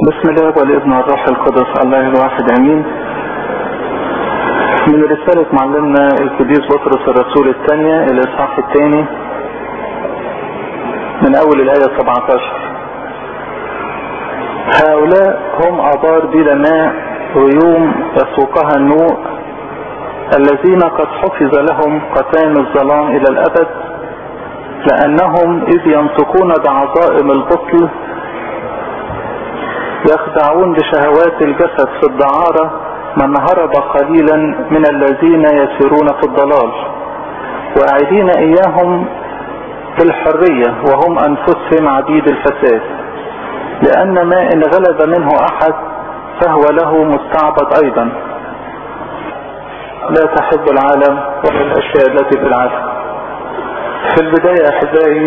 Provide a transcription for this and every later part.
بسم الله والابن والروح القدس الله الواحد امين من رسالة معلمنا القديس بطرس الرسول الثانية الاصحاح الثاني من اول الاية 17 هؤلاء هم ابار بلا ماء غيوم يسوقها النوء الذين قد حفظ لهم قتام الظلام الى الابد لانهم اذ ينطقون بعظائم البطل يخدعون بشهوات الجسد في الدعارة من هرب قليلا من الذين يسيرون في الضلال واعدين اياهم بالحرية وهم انفسهم عبيد الفساد لان ما ان غلب منه احد فهو له مستعبد ايضا لا تحب العالم ولا الاشياء التي في العالم في البداية احبائي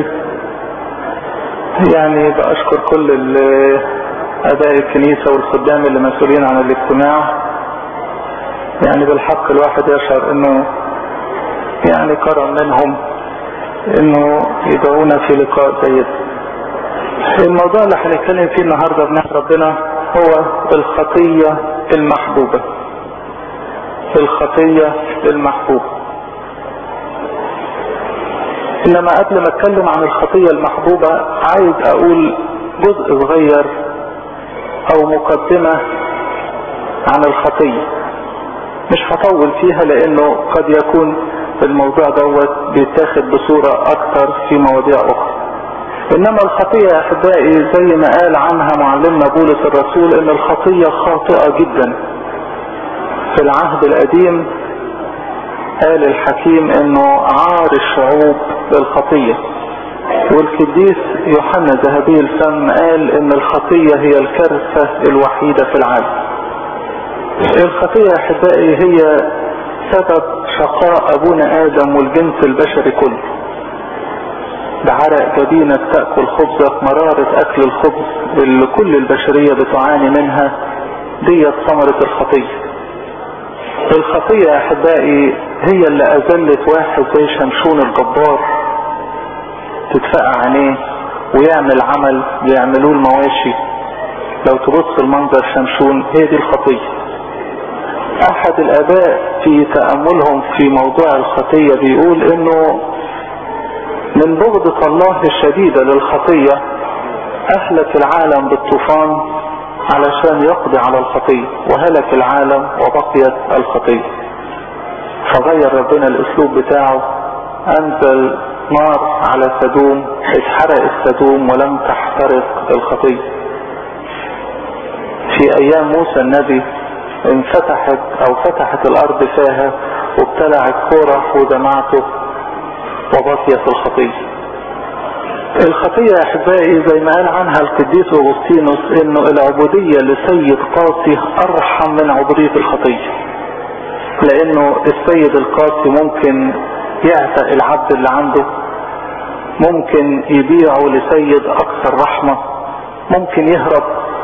يعني باشكر كل اباء الكنيسة والخدام اللي مسؤولين عن الاجتماع يعني بالحق الواحد يشعر انه يعني كرم منهم انه يدعونا في لقاء زي ده الموضوع اللي هنتكلم فيه النهارده بنعم ربنا هو الخطية المحبوبة الخطية المحبوبة انما قبل ما اتكلم عن الخطية المحبوبة عايز اقول جزء صغير او مقدمة عن الخطية مش هطول فيها لانه قد يكون الموضوع دوت بيتاخد بصورة اكتر في مواضيع اخرى انما الخطية يا احبائي زي ما قال عنها معلمنا بولس الرسول ان الخطية خاطئة جدا في العهد القديم قال الحكيم انه عار الشعوب بالخطية والقديس يوحنا ذهبي الفم قال ان الخطية هي الكارثة الوحيدة في العالم الخطية يا احبائي هي سبب شقاء ابونا ادم والجنس البشري كله بعرق جبينك تأكل خبزك مرارة اكل الخبز اللي كل البشرية بتعاني منها ديت ثمرة الخطية الخطية يا احبائي هي اللي اذلت واحد زي شمشون الجبار تتفقع عينيه ويعمل عمل بيعملوه المواشي لو تبص المنظر شمشون هي دي الخطية احد الاباء في تأملهم في موضوع الخطية بيقول انه من بغضة الله الشديدة للخطية اهلك العالم بالطوفان علشان يقضي على الخطية وهلك العالم وبقيت الخطية فغير ربنا الاسلوب بتاعه انزل نار على سدوم اتحرق السدوم ولم تحترق الخطية في ايام موسى النبي انفتحت او فتحت الارض فيها وابتلعت كورح وجماعته وبقيت الخطية الخطية يا احبائي زي ما قال عنها القديس اغسطينوس انه العبودية لسيد قاسي ارحم من عبودية الخطية لانه السيد القاسي ممكن يعتق العبد اللي عنده ممكن يبيعه لسيد اكثر رحمة ممكن يهرب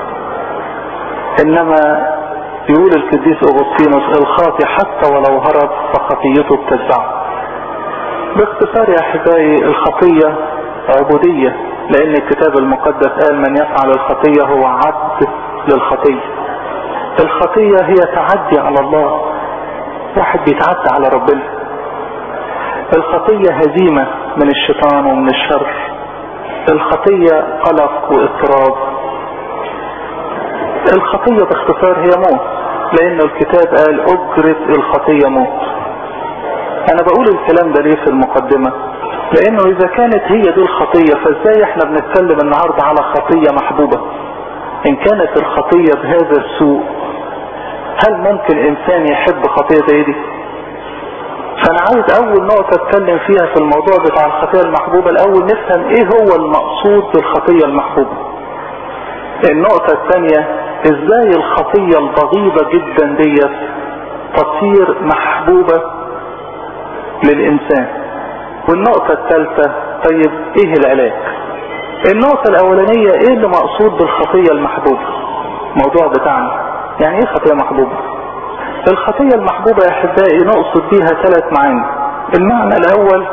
انما يقول القديس اغسطينوس الخاطي حتى ولو هرب فخطيته بتتبعه باختصار يا احبائي الخطية عبودية لان الكتاب المقدس قال من يفعل الخطية هو عبد للخطية الخطية هي تعدي على الله واحد بيتعدى على ربنا الخطية هزيمة من الشيطان ومن الشر الخطية قلق واضطراب الخطية باختصار هي موت لان الكتاب قال اجرة الخطية موت انا بقول الكلام ده ليه في المقدمة لانه اذا كانت هي دي الخطية فازاي احنا بنتكلم النهاردة على خطية محبوبة ان كانت الخطية بهذا السوء هل ممكن انسان يحب خطية زي دي فانا عايز اول نقطة اتكلم فيها في الموضوع بتاع الخطية المحبوبة الاول نفهم ايه هو المقصود بالخطية المحبوبة النقطة الثانية ازاي الخطية البغيضة جدا ديت تصير محبوبة للانسان والنقطة الثالثة طيب ايه العلاج النقطة الاولانية ايه اللي مقصود بالخطية المحبوبة موضوع بتاعنا يعني ايه خطية محبوبة الخطية المحبوبة يا احبائي نقصد بيها ثلاث معاني المعنى الاول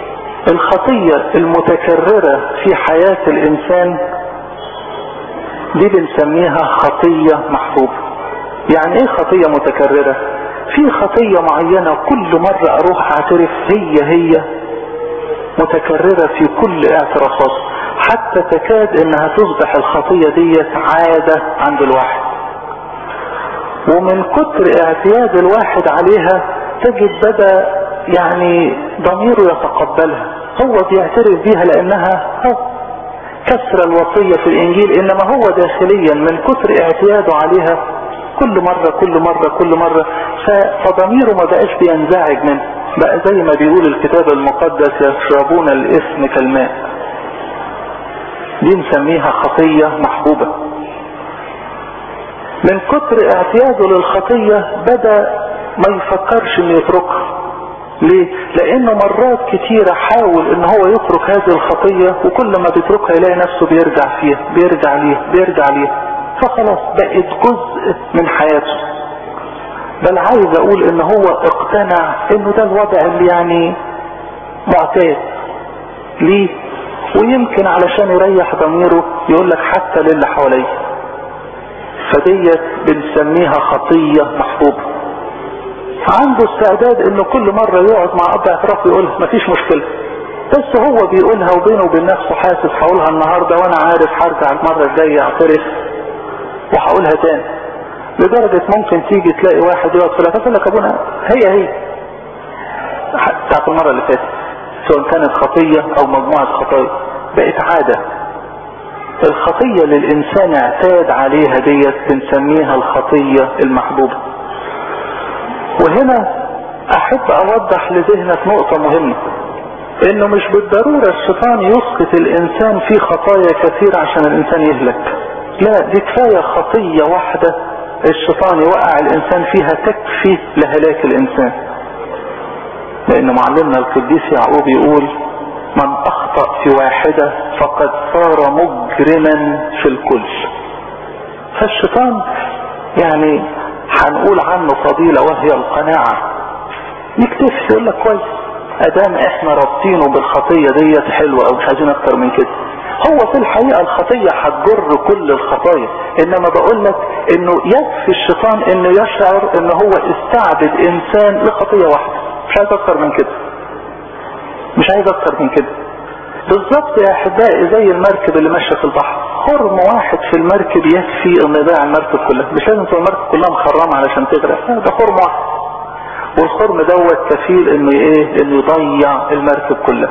الخطية المتكررة في حياة الانسان دي بنسميها خطية محبوبة يعني ايه خطية متكررة في خطية معينة كل مرة اروح اعترف هي هي متكررة في كل اعترافات حتى تكاد انها تصبح الخطية ديت عادة عند الواحد ومن كتر اعتياد الواحد عليها تجد بدا يعني ضميره يتقبلها هو بيعترف بيها لانها هو كسر الوصية في الانجيل انما هو داخليا من كتر اعتياده عليها كل مرة كل مرة كل مرة فضميره ما بقاش بينزعج منه بقى زي ما بيقول الكتاب المقدس يشربون الاسم كالماء دي نسميها خطية محبوبة من كتر اعتياده للخطية بدأ ما يفكرش انه يتركها ليه لانه مرات كتيرة حاول ان هو يترك هذه الخطية وكل ما بيتركها يلاقي نفسه بيرجع فيها بيرجع ليها بيرجع ليها فخلاص بقت جزء من حياته بل عايز اقول ان هو اقتنع انه ده الوضع اللي يعني معتاد ليه ويمكن علشان يريح ضميره يقول لك حتى للي حواليه فديت بنسميها خطية محبوبة عنده استعداد انه كل مرة يقعد مع اب اعتراف ويقول مفيش مشكلة بس هو بيقولها وبينه وبين نفسه حاسس هقولها النهاردة وانا عارف هرجع المرة الجاية اعترف وهقولها تاني لدرجة ممكن تيجي تلاقي واحد يقعد في الأساس يقول لك ابونا هي هي بتاعت المرة اللي فاتت سواء كانت خطية او مجموعة خطايا بقت عادة الخطية اللي الانسان اعتاد عليها ديت بنسميها الخطية المحبوبة وهنا احب اوضح لذهنك نقطة مهمة انه مش بالضرورة الشيطان يسقط الانسان في خطايا كثيرة عشان الانسان يهلك لا دي كفاية خطية واحدة الشيطان يوقع الانسان فيها تكفي لهلاك الانسان لان معلمنا القديس يعقوب يقول من اخطأ في واحدة فقد صار مجرما في الكل فالشيطان يعني هنقول عنه فضيلة وهي القناعة يكتفي يقول لك كويس ادام احنا رابطينه بالخطية ديت حلوة او مش عايزين اكتر من كده هو في الحقيقة الخطية هتجر كل الخطايا انما بقول لك انه يكفي الشيطان انه يشعر ان هو استعبد انسان لخطية واحدة مش عايز اكتر من كده مش عايز اكتر من كده بالظبط يا احبائي زي المركب اللي ماشيه في البحر خرم واحد في المركب يكفي ان يضيع المركب كلها مش لازم تبقى المركب كلها مخرمه علشان تغرق لا ده خرم واحد والخرم دوت كفيل انه ايه انه يضيع المركب كلها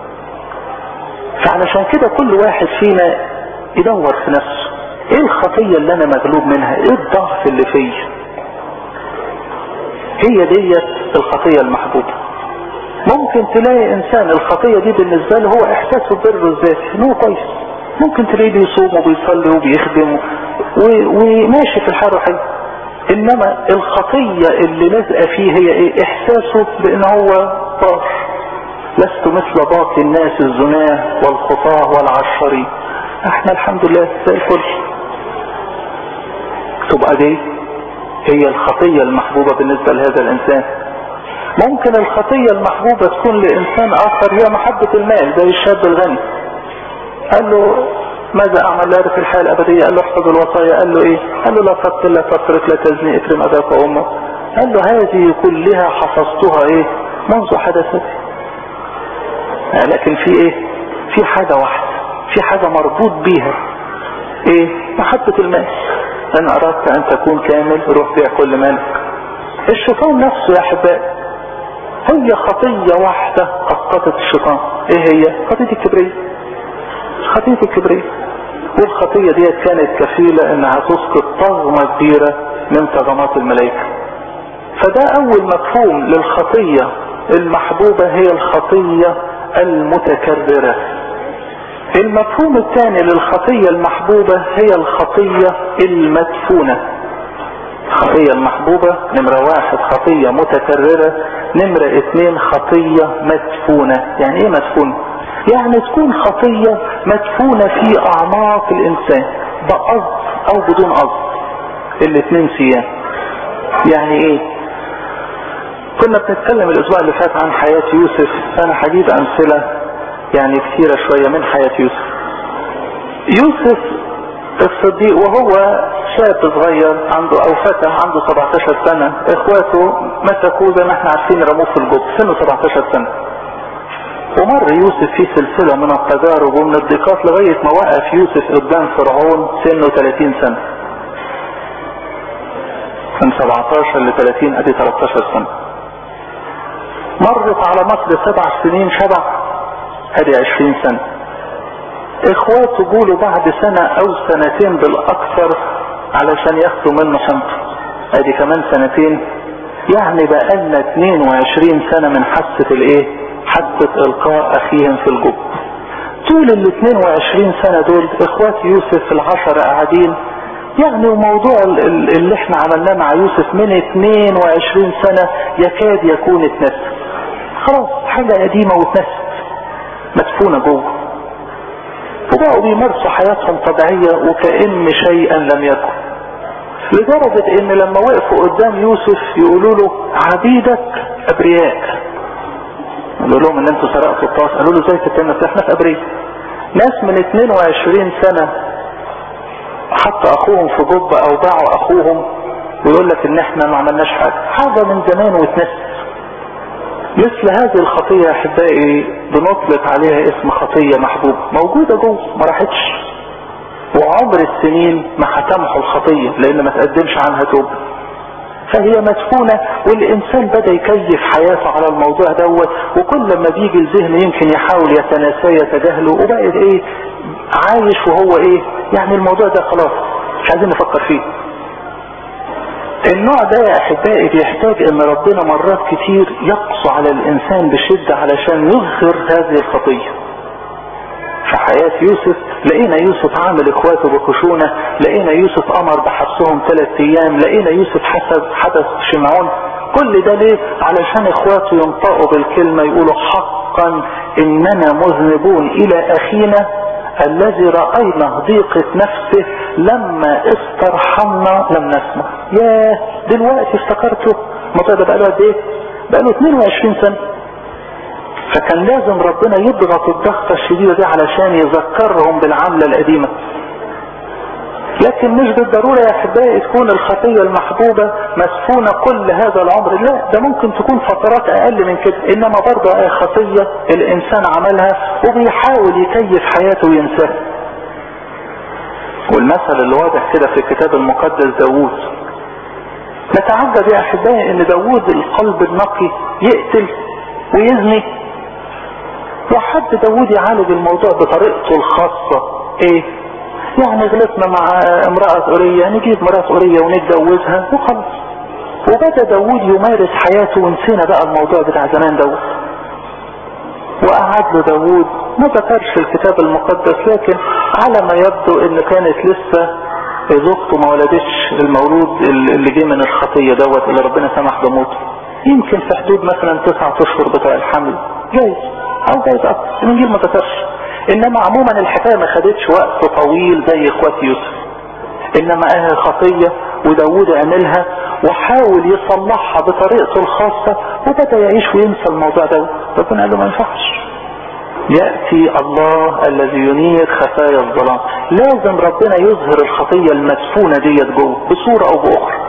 فعلشان كده كل واحد فينا يدور في نفسه ايه الخطية اللي انا مغلوب منها ايه الضعف اللي فيا هي ديت الخطية المحبوبة ممكن تلاقي انسان الخطية دي بالنسبة له هو احساسه ببره الذاتي انه كويس ممكن تلاقيه بيصوم وبيصلي وبيخدم وماشي في الحال حلو انما الخطية اللي لازقة فيه هي ايه احساسه بان هو طار لست مثل باقي الناس الزناه والخطاه والعشرين احنا الحمد لله زي الفل تبقى دي هي الخطية المحبوبة بالنسبة لهذا الانسان ممكن الخطية المحبوبة تكون لانسان اخر هي محبة المال زي الشاب الغني قال له ماذا اعمل لا في الحياة الابدية قال له احفظ الوصايا قال له ايه قال له لا تقتل لا تسرق لا تزني اكرم اباك وامك قال له هذه كلها حفظتها ايه منذ حدثتي لكن في ايه في حاجة واحدة في حاجة مربوط بيها ايه محبة المال ان اردت ان تكون كامل روح بيع كل مالك الشيطان نفسه يا احبائي هي خطية واحدة اسقطت الشيطان ايه هي خطية الكبرية خطية الكبرية والخطية دي كانت كفيلة انها تسقط طغمة كبيرة من طغمات الملائكة فده اول مفهوم للخطية المحبوبة هي الخطية المتكررة المفهوم الثاني للخطية المحبوبة هي الخطية المدفونة الخطية المحبوبة نمرة واحد خطية متكررة نمرة اثنين خطية مدفونة يعني ايه مدفونة يعني تكون خطية مدفونة في اعماق الانسان بقصد او بدون قصد الاثنين سيان يعني ايه كنا بنتكلم الاسبوع اللي فات عن حياة يوسف فانا هجيب امثلة يعني كثيرة شوية من حياة يوسف يوسف الصديق وهو شاب صغير عنده او فتى عنده 17 سنة اخواته مسكوه زي ما احنا عارفين رموه في الجب سنه 17 سنة ومر يوسف في سلسلة من التجارب ومن الضيقات لغاية ما وقف يوسف قدام فرعون سنه 30 سنة من 17 ل 30 ادي 13 سنة مرت على مصر سبع سنين شبع ادي 20 سنة اخواته جولوا بعد سنة او سنتين بالاكثر علشان ياخدوا منه حنطة ادي كمان سنتين يعني بقالنا 22 سنة من حادثة الايه حادثة القاء اخيهم في الجب طول ال 22 سنة دول اخوات يوسف العشرة قاعدين يعني وموضوع اللي احنا عملناه مع يوسف من 22 سنة يكاد يكون اتنسى خلاص حاجة قديمة واتنست مدفونة جوه وبقوا بيمارسوا حياتهم طبيعية وكأن شيئا لم يكن لدرجة ان لما وقفوا قدام يوسف يقولوا له عبيدك ابرياء قالوا لهم ان انتوا سرقتوا الطاس قالوا له ازاي تتم احنا في ابرياء ناس من 22 سنة حط اخوهم في جب او باعوا اخوهم ويقول لك ان احنا ما عملناش حاجة حاجة من زمان واتنست مثل هذه الخطية يا احبائي بنطلق عليها اسم خطية محبوبة موجودة جوه ما راحتش وعمر السنين ما هتمحو الخطية لان ما تقدمش عنها توبة فهي مدفونة والانسان بدأ يكيف حياته على الموضوع دوت وكل ما بيجي الذهن يمكن يحاول يتناساه يتجاهله وبقت ايه عايش وهو ايه يعني الموضوع ده خلاص مش عايزين نفكر فيه النوع ده يا احبائي بيحتاج ان ربنا مرات كتير يقص على الانسان بشدة علشان يظهر هذه الخطية في حياة يوسف لقينا يوسف عامل اخواته بخشونة لقينا يوسف امر بحبسهم ثلاث ايام لقينا يوسف حسب حدث شمعون كل ده ليه علشان اخواته ينطقوا بالكلمة يقولوا حقا اننا مذنبون الى اخينا الذي رأينا ضيقة نفسه لما استرحمنا لم نسمع ياه دلوقتي افتكرته الموضوع ده بقاله قد ايه بقاله 22 سنة فكان لازم ربنا يضغط الضغطة الشديدة دي علشان يذكرهم بالعملة القديمة لكن مش بالضرورة يا احبائي تكون الخطية المحبوبة مسفونة كل هذا العمر لا ده ممكن تكون فترات اقل من كده انما برضه اي خطية الانسان عملها وبيحاول يكيف حياته وينساها والمثل اللي واضح كده في الكتاب المقدس داوود نتعجب يا احبائي ان داوود القلب النقي يقتل ويزني وحد داوود يعالج الموضوع بطريقته الخاصة ايه يعني غلطنا مع امرأة أورية نجيب امرأة أورية ونتجوزها وخلاص وبدأ داوود يمارس حياته ونسينا بقى الموضوع بتاع زمان دوت وقعد له داوود ما ذكرش الكتاب المقدس لكن على ما يبدو ان كانت لسه زوجته ما ولدتش المولود اللي جه من الخطية دوت اللي ربنا سمح بموته يمكن في حدود مثلا تسعة اشهر بتاع الحمل جايز او جايز اكتر الانجيل ما ذكرش انما عموما الحكاية ما خدتش وقت طويل زي اخوات يوسف انما اهل خطية وداود عملها وحاول يصلحها بطريقته الخاصة وبدأ يعيش وينسى الموضوع ده ربنا قال له ما ينفعش يأتي الله الذي ينير خفايا الظلام لازم ربنا يظهر الخطية المدفونة ديت جوه بصورة او باخرى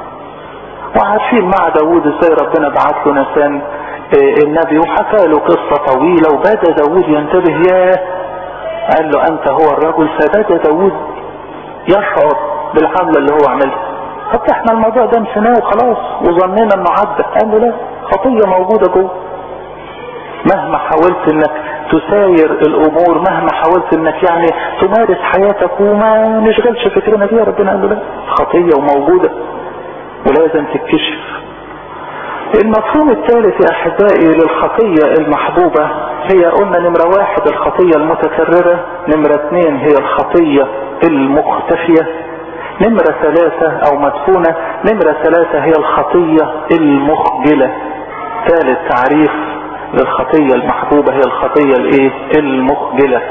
وعارفين مع داود ازاي ربنا بعت له نسان النبي وحكى له قصة طويلة وبدأ داود ينتبه ياه قال له انت هو الرجل فبدأ داود يشعر بالحملة اللي هو عملها طب احنا الموضوع ده نسيناه وخلاص وظننا انه عدى قال له لا خطية موجودة جوه مهما حاولت انك تساير الامور مهما حاولت انك يعني تمارس حياتك وما نشغلش فكرنا بيها ربنا قال له لا خطية وموجودة ولازم تتكشف المفهوم الثالث يا احبائي للخطية المحبوبة هي قلنا نمرة واحد الخطية المتكررة نمرة اثنين هي الخطية المختفية نمرة ثلاثة او مدفونة نمرة ثلاثة هي الخطية المخجلة ثالث تعريف للخطية المحبوبة هي الخطية الايه المخجلة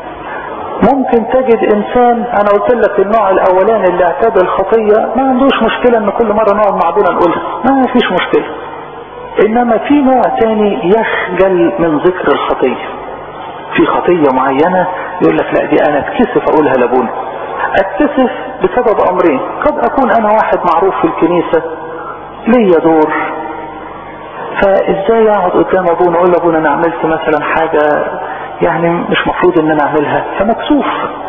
ممكن تجد انسان انا قلت لك النوع الاولاني اللي اعتاد الخطية ما عندوش مشكلة ان كل مرة نقعد مع ابونا نقولها ما فيش مشكلة انما في نوع تاني يخجل من ذكر الخطية في خطية معينة يقول لك لا دي انا اتكسف اقولها لابونا اتكسف بسبب امرين قد اكون انا واحد معروف في الكنيسة ليا دور فازاي اقعد قدام ابونا اقول لابونا انا عملت مثلا حاجة يعني مش مفروض ان انا اعملها فمكسوف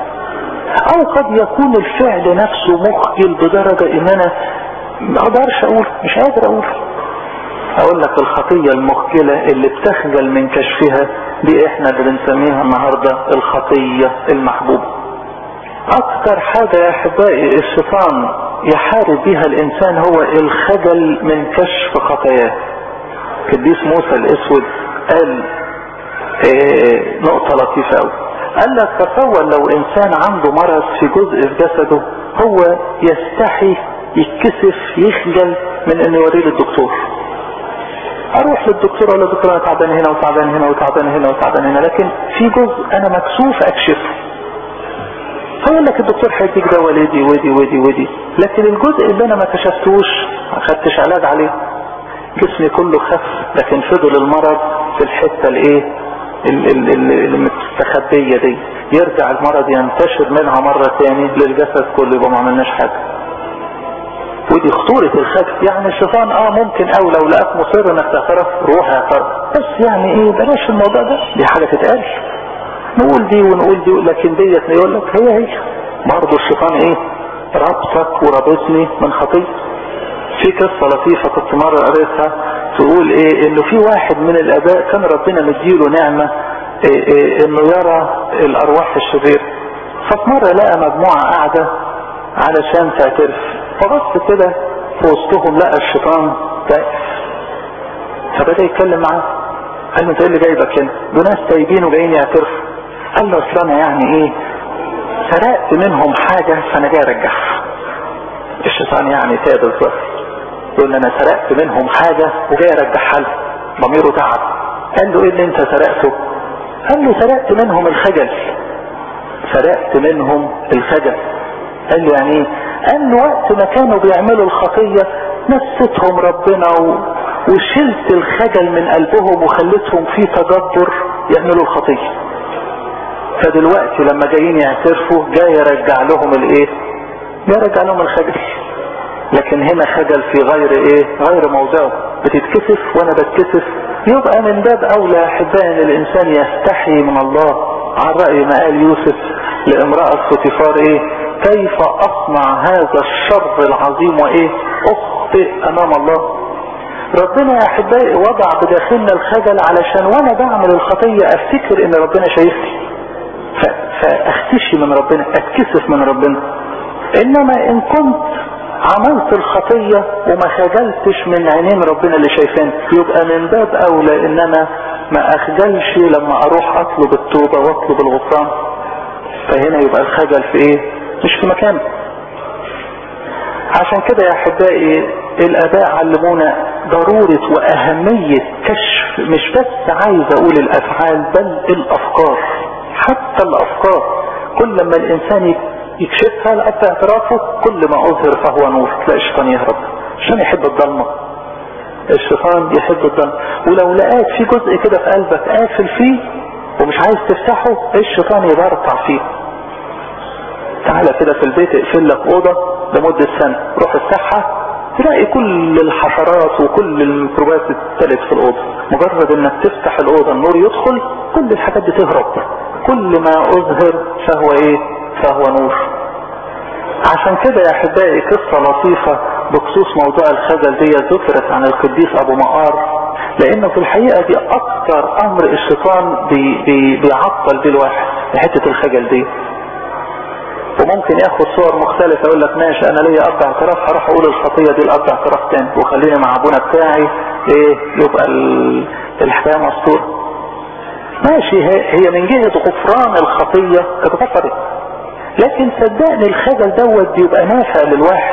او قد يكون الفعل نفسه مخجل بدرجة ان انا ما اقدرش اقول مش قادر اقول اقول لك الخطية المخجلة اللي بتخجل من كشفها دي احنا اللي بنسميها النهاردة الخطية المحبوبة اكتر حاجة يا احبائي الشيطان يحارب بها الانسان هو الخجل من كشف خطاياه قديس موسى الاسود قال ايه نقطة لطيفة قوي قال لك تصور لو انسان عنده مرض في جزء في جسده هو يستحي يتكسف يخجل من انه يوريه للدكتور اروح للدكتور اقول له دكتور انا تعبان هنا وتعبان هنا وتعبان هنا وتعبان هنا لكن في جزء انا مكسوف اكشفه فيقول لك الدكتور هيديك دواء ودي ودي ودي ودي لكن الجزء اللي انا ما كشفتوش ما خدتش علاج عليه جسمي كله خف لكن فضل المرض في الحته الايه المستخبيه دي يرجع المرض ينتشر منها مره تاني للجسد كله يبقى ما عملناش حاجه ودي خطورة الخجل يعني الشيطان اه ممكن او لو لقاك مصر انك تعترف روح اعترف بس يعني ايه بلاش الموضوع ده دي حاجة تتقال نقول دي ونقول دي لكن ديت يقول لك هي هي برضه الشيطان ايه ربطك وربطني من خطية في قصة لطيفة كنت مرة قريتها تقول ايه انه في واحد من الاباء كان ربنا مديله نعمة إيه إيه انه يرى الارواح الشريرة ففي مرة لقى مجموعة قاعدة علشان تعترف فبص كده في وسطهم لقى الشيطان واقف فبدأ يتكلم معاه قال له انت ايه اللي جايبك هنا؟ دول ناس تايبين وجايين يعترفوا قال له اصل انا يعني ايه سرقت منهم حاجة فانا جاي ارجعها الشيطان يعني تاب الظهر يقول انا سرقت منهم حاجة وجاي ارجعها له ضميره تعب قال له ايه اللي انت سرقته قال له سرقت منهم الخجل سرقت منهم الخجل قال له يعني ايه قال له وقت ما كانوا بيعملوا الخطية نستهم ربنا و... وشلت الخجل من قلبهم وخلتهم في تجبر يعملوا الخطية فدلوقتي لما جايين يعترفوا جاي يرجع لهم الايه يرجع لهم الخجل لكن هنا خجل في غير ايه غير موضعه بتتكسف وانا بتكسف يبقى من باب اولى احبائي ان الانسان يستحي من الله عن رأي ما قال يوسف لامرأة فوتيفار ايه كيف اصنع هذا الشر العظيم وايه اخطئ امام الله ربنا يا احبائي وضع بداخلنا الخجل علشان وانا بعمل الخطية افتكر ان ربنا شايفني فاختشي من ربنا اتكسف من ربنا انما ان كنت عملت الخطية وما خجلتش من عينين ربنا اللي شايفين يبقى من باب اولى ان انا ما اخجلش لما اروح اطلب التوبة واطلب الغفران فهنا يبقى الخجل في ايه مش في مكانه عشان كده يا احبائي الاباء علمونا ضرورة واهمية كشف مش بس عايز اقول الافعال بل الافكار حتى الافكار كل ما الانسان يكشفها لقد اعترافه كل ما اظهر فهو نور تلاقي الشيطان يهرب عشان يحب الضلمة الشيطان يحب الضلمة ولو لقاك في جزء كده في قلبك قافل فيه ومش عايز تفتحه الشيطان يبرطع فيه تعالى كده في البيت اقفل لك اوضة لمدة سنة روح افتحها تلاقي كل الحشرات وكل الميكروبات اتلت في الأوضة مجرد انك تفتح الأوضة النور يدخل كل الحاجات دي تهرب كل ما أظهر فهو ايه فهو نور عشان كده يا احبائي قصة لطيفة بخصوص موضوع الخجل دي ذكرت عن القديس ابو مقار لانه في الحقيقة دي اكتر امر الشيطان بي بي بيعطل بيه الواحد حتة الخجل دي وممكن ياخد صور مختلفة يقول لك ماشي انا ليا اب اعتراف هروح اقول الخطية دي الاب اعتراف تاني وخليني مع ابونا بتاعي ايه يبقى الحكاية مستورة ماشي هي من جهة غفران الخطية اتغفرت لكن صدقني الخجل دوت بيبقى نافع للواحد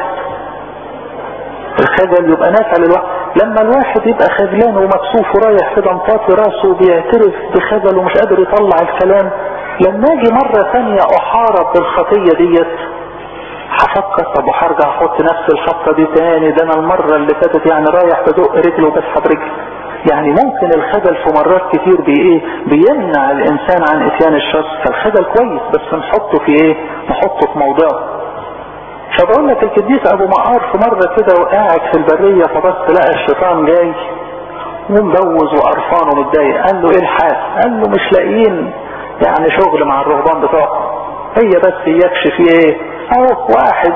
الخجل يبقى نافع للواحد لما الواحد يبقى خجلان ومكسوف ورايح كده مطاطي راسه وبيعترف بخجل ومش قادر يطلع الكلام لما اجي مرة ثانية احارب بالخطية ديت هفكر طب وهرجع احط نفس الخطة دي تاني ده انا المرة اللي فاتت يعني رايح بدق رجلي وبسحب رجلي يعني ممكن الخجل في مرات كتير بي ايه بيمنع الانسان عن اتيان الشر فالخجل كويس بس نحطه في ايه نحطه في موضعه فبقول لك القديس ابو مقار في مرة كده وقاعد في البرية فبص لقى الشيطان جاي ومبوز وقرفان ومتضايق قال له ايه الحال قال له مش لاقيين يعني شغل مع الرهبان بتوعهم هي بس يكشف ايه اهو واحد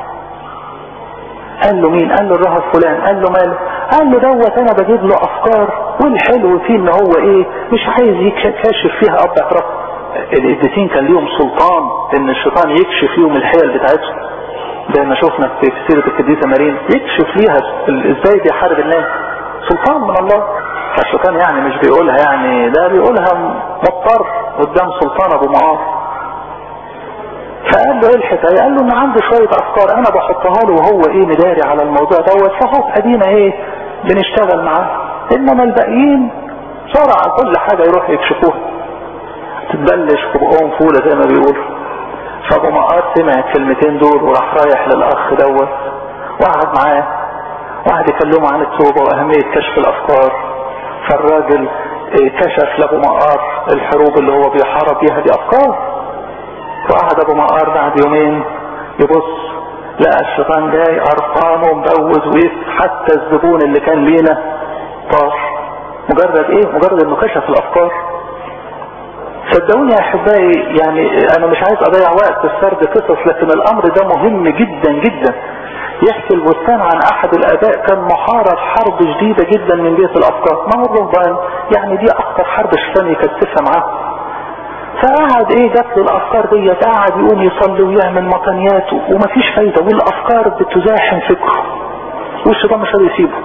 قال له مين قال له الرهب فلان قال له ماله قال له دوت انا بجيب له افكار والحلو فيه ان هو ايه مش عايز يكشف فيها اب اعتراف القديسين كان ليهم سلطان ان الشيطان يكشف فيهم الحيل بتاعتهم زي ما شفنا في سيرة القديسة مارين يكشف ليها ازاي بيحارب الناس سلطان من الله فالشيطان يعني مش بيقولها يعني ده بيقولها مضطر قدام سلطان ابو معاص فقال له ايه الحكايه قال له ان عنده شويه افكار انا بحطها له وهو ايه مداري على الموضوع دوت فهو ادينا ايه بنشتغل معاه انما الباقيين بسرعه كل حاجه يروح يكشفوها تتبلش في بقهم فوله زي ما بيقولوا فابو مقار سمع الكلمتين دول وراح رايح للاخ دوت وقعد معاه وقعد يكلمه عن التوبه واهميه كشف الافكار فالراجل كشف لابو مقار الحروب اللي هو بيحارب بيها دي افكار وقعد ابو مقار بعد يومين يبص لقى الشيطان جاي قرفان ومبوز ويف حتى الزبون اللي كان لينا طار مجرد ايه مجرد انه كشف الافكار صدقوني يا احبائي يعني انا مش عايز اضيع وقت في سرد قصص لكن الامر ده مهم جدا جدا يحكي البستان عن احد الاباء كان محارب حرب شديدة جدا من جهة الافكار ما هو الرهبان يعني دي اكتر حرب الشيطان يكتفها معاه فقعد ايه جات له الافكار ديت قعد يقوم يصلي ويعمل مطنياته ومفيش فايدة والافكار بتزاحم فكره والشيطان مش قادر يسيبه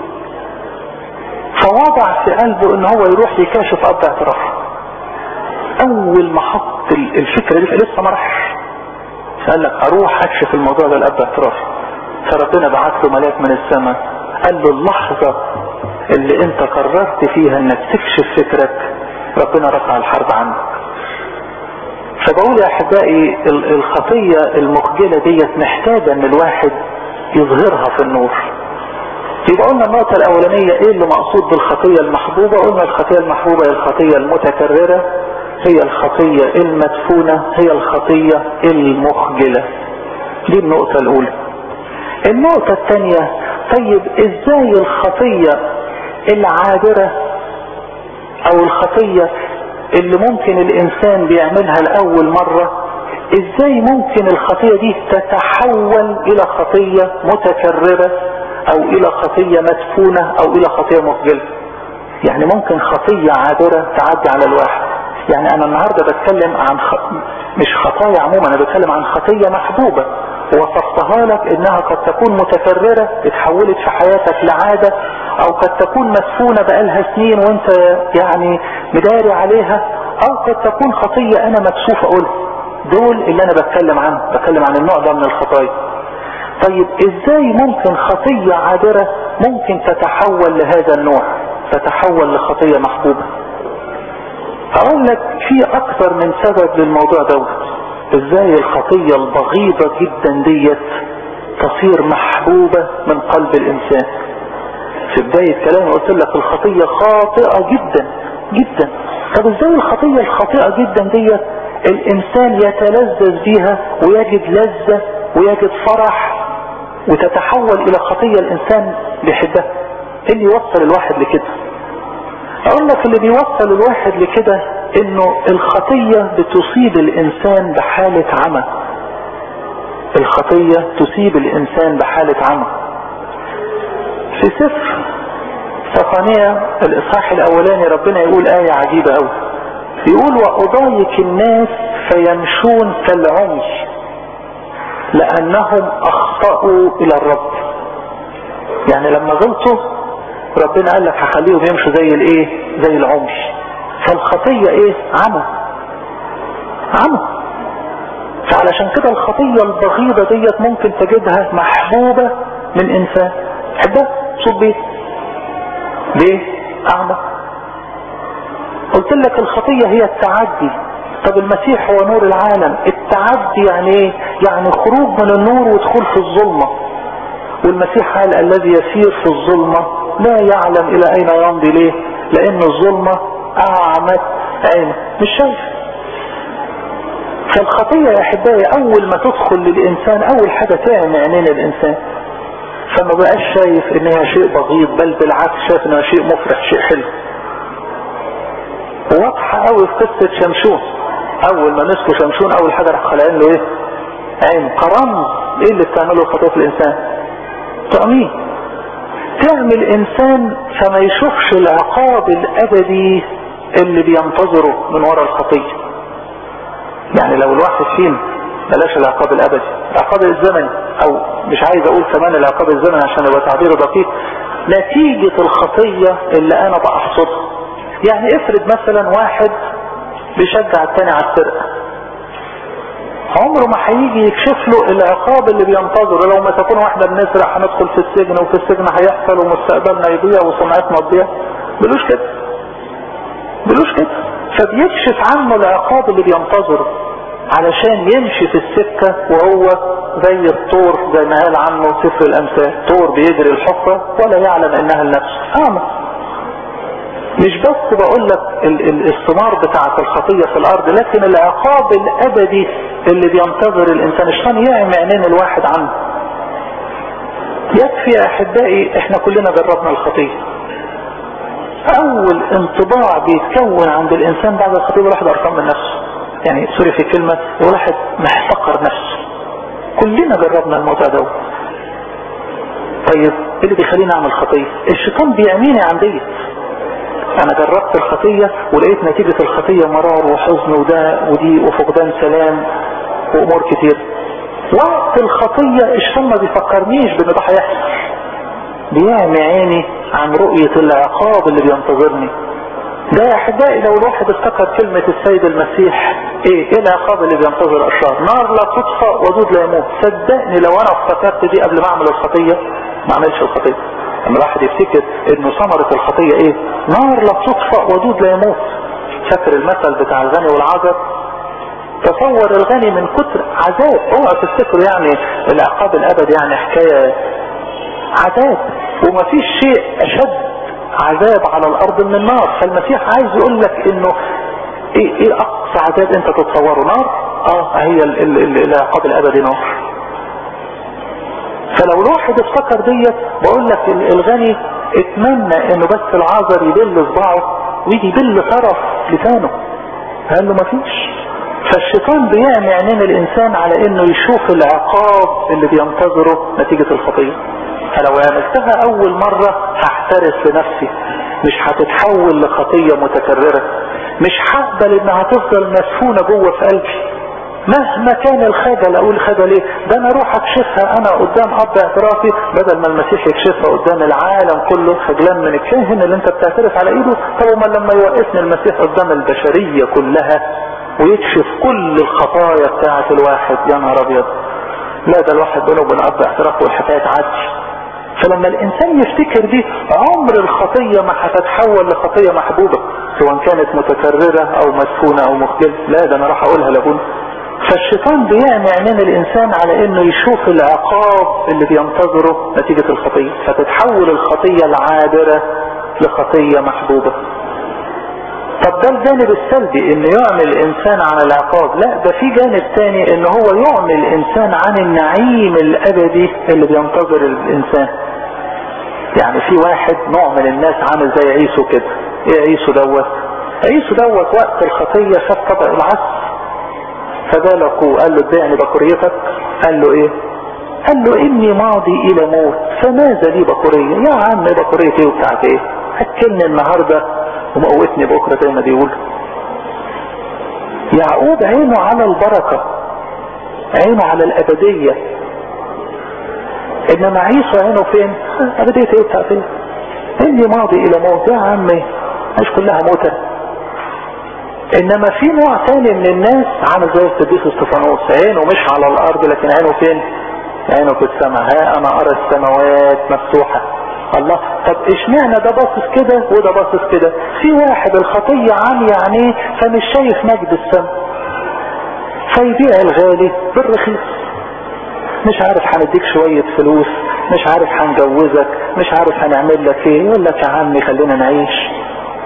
فوضع في قلبه ان هو يروح يكاشف اب اعترافه اول ما حط الفكرة دي لسه ما راحش فقال لك اروح اكشف الموضوع ده الاب اعترافي فربنا بعت له ملاك من السماء قال له اللحظة اللي انت قررت فيها انك تكشف فكرك ربنا رفع الحرب عنك فبقول يا احبائي الخطية المخجلة ديت محتاجة ان الواحد يظهرها في النور يبقى قلنا النقطة الاولانية ايه اللي مقصود بالخطية المحبوبة قلنا الخطية المحبوبة هي الخطية المتكررة هي الخطية المدفونة هي الخطية المخجلة دي النقطة الاولى النقطة الثانية طيب ازاي الخطية العابرة او الخطية اللي ممكن الانسان بيعملها لاول مرة ازاي ممكن الخطية دي تتحول الى خطية متكررة او الى خطية مدفونة او الى خطية مخجلة يعني ممكن خطية عابرة تعدي على الواحد يعني انا النهاردة بتكلم عن خ... مش خطايا عموما انا بتكلم عن خطية محبوبة ووصفتها لك انها قد تكون متكررة اتحولت في حياتك لعادة او قد تكون مدفونة بقالها سنين وانت يعني مداري عليها او قد تكون خطية انا مكسوف اقولها دول اللي انا بتكلم عنه بتكلم عن النوع ده من الخطايا طيب ازاي ممكن خطية عابرة ممكن تتحول لهذا النوع تتحول لخطية محبوبة اقول لك في اكثر من سبب للموضوع دوت ازاي الخطية البغيضة جدا ديت تصير محبوبة من قلب الانسان في بداية كلامي قلت لك الخطية خاطئة جدا جدا طب ازاي الخطية الخاطئة جدا ديت الانسان يتلذذ بيها ويجد لذة ويجد فرح وتتحول الى خطية الانسان بيحبها ايه اللي يوصل الواحد لكده اقول لك اللي بيوصل الواحد لكده انه الخطية بتصيب الانسان بحالة عمى الخطية تصيب الانسان بحالة عمى في سفر صفانية الاصحاح الاولاني ربنا يقول آية عجيبة قوي يقول واضايق الناس فيمشون كالعمي لانهم اخطأوا الى الرب يعني لما غلطوا ربنا قال لك هخليهم يمشوا زي الايه زي العمي فالخطية ايه عمى عمى فعلشان كده الخطية البغيضة ديت ممكن تجدها محبوبة من انسان تحبها صوت بيه ليه اعمى قلت لك الخطية هي التعدي طب المسيح هو نور العالم التعدي يعني ايه يعني خروج من النور ودخول في الظلمة والمسيح قال الذي يسير في الظلمة لا يعلم الى اين يمضي ليه لان الظلمة اعمت عينه مش شايف فالخطية يا احبائي اول ما تدخل للانسان اول حاجة تعمي عينين الانسان فما بقاش شايف انها شيء بغيض بل بالعكس شايف انها شيء مفرح شيء حلو واضحة قوي في قصة شمشون اول ما مسكوا شمشون اول حاجة راح خلقين له ايه عين كرم ايه اللي بتعمله الخطية في الانسان تأمين تعمل انسان فما يشوفش العقاب الابدي اللي بينتظره من وراء الخطية يعني لو الواحد فينا بلاش العقاب الابدي العقاب الزمني او مش عايز اقول كمان العقاب الزمني عشان يبقى تعبير دقيق نتيجة الخطية اللي انا بحصدها يعني افرض مثلا واحد بيشجع التاني على السرقة عمره ما هيجي يكشف له العقاب اللي بينتظره لو ما تكون واحنا بنسرق هندخل في السجن وفي السجن هيحصل ومستقبلنا يضيع وسمعتنا تضيع بلوش كده بلوش كده فبيكشف عنه العقاب اللي بينتظره علشان يمشي في السكة وهو زي الطور زي ما قال عنه سفر الامثال طور بيجري الحفرة ولا يعلم انها لنفسه اعمى مش بس بقول لك الثمار بتاعة الخطية في الارض لكن العقاب الابدي اللي بينتظر الانسان الشيطان يعمي عينين الواحد عنه يكفي يا احبائي احنا كلنا جربنا الخطية اول انطباع بيتكون عند الانسان بعد الخطية الواحد قرفان من نفسه يعني سوري في كلمة الواحد محتقر نفسه كلنا جربنا الموضوع ده طيب ايه اللي بيخليني اعمل خطية الشيطان بيعميني عن ديت انا جربت الخطية ولقيت نتيجة الخطية مرار وحزن وده ودي وفقدان سلام وامور كتير وقت الخطية الشيطان ما بيفكرنيش بان ده هيحصل بيعمي عيني عن رؤية العقاب اللي بينتظرني ده يا احبائي لو الواحد افتكر كلمة السيد المسيح ايه ايه العقاب اللي بينتظر الاشرار نار لا تطفى ودود لا يموت صدقني لو انا افتكرت دي قبل ما اعمل الخطية ما اعملش الخطية لما الواحد يفتكر انه ثمرة الخطية ايه نار لا تطفى ودود لا يموت فاكر المثل بتاع الغني والعذر تصور الغني من كتر عذاب اوعى تفتكروا يعني العقاب الابدي يعني حكاية عذاب ومفيش شيء اشد عذاب على الارض من النار فالمسيح عايز يقول لك انه ايه, إيه اقصى عذاب انت تتصوره نار اه هي ال ال ال العقاب الابدي نار فلو الواحد افتكر ديت بقول لك الغني اتمنى انه بس العذر يبل صباعه ويجي يبل طرف لسانه قال له مفيش فالشيطان بيعمي عينين الانسان على انه يشوف العقاب اللي بينتظره نتيجة الخطية فلو عملتها اول مرة هحترس لنفسي مش هتتحول لخطية متكررة مش هقبل انها تفضل مسفونة جوه في قلبي مهما كان الخجل اقول خجل ايه ده انا اروح اكشفها انا قدام اب اعترافي بدل ما المسيح يكشفها قدام العالم كله خجلان من الكاهن اللي انت بتعترف على ايده طب ما لما يوقفني المسيح قدام البشرية كلها ويكشف كل الخطايا بتاعة الواحد يا نهار ابيض لا ده الواحد بينه وبين اب اعترافه والحكاية تعدي فلما الانسان يفتكر دي عمر الخطية ما هتتحول لخطية محبوبة سواء كانت متكررة او مسفونة او مخجلة لا ده انا راح اقولها لابونا فالشيطان بيعمي عينين الانسان على انه يشوف العقاب اللي بينتظره نتيجة الخطية فتتحول الخطية العابرة لخطية محبوبة طب ده الجانب السلبي انه يعمل الانسان عن العقاب لا ده في جانب تاني ان هو يعمل الانسان عن النعيم الابدي اللي بينتظر الانسان يعني في واحد نوع من الناس عامل زي عيسو كده ايه عيسو دوت عيسو دوت وقت الخطية خد طبق العسل فبالكوا قال له ادعني بكوريتك قال له ايه قال له اني ماضي الى موت فماذا لي بكورية يا عم بكورية ايه وبتاعت ايه اكلني النهاردة ومقوتني بكرة زي ما بيقول يعقوب عينه على البركة عينه على الابدية انما عيسى عينه فين ابدية ايه بتاعت ايه اني ماضي الى موت يا عمي مش كلها موتة انما في نوع تاني من الناس عامل زي القديس استفانوس عينه مش على الارض لكن عينه فين عينه في السماء ها انا ارى السماوات مفتوحة الله طب اشمعنى ده باصص كده وده باصص كده في واحد الخطية عالية عينيه فمش شايف مجد السماء فيبيع الغالي بالرخيص مش عارف هنديك شوية فلوس مش عارف هنجوزك مش عارف هنعمل لك ايه يقول لك يا عمي خلينا نعيش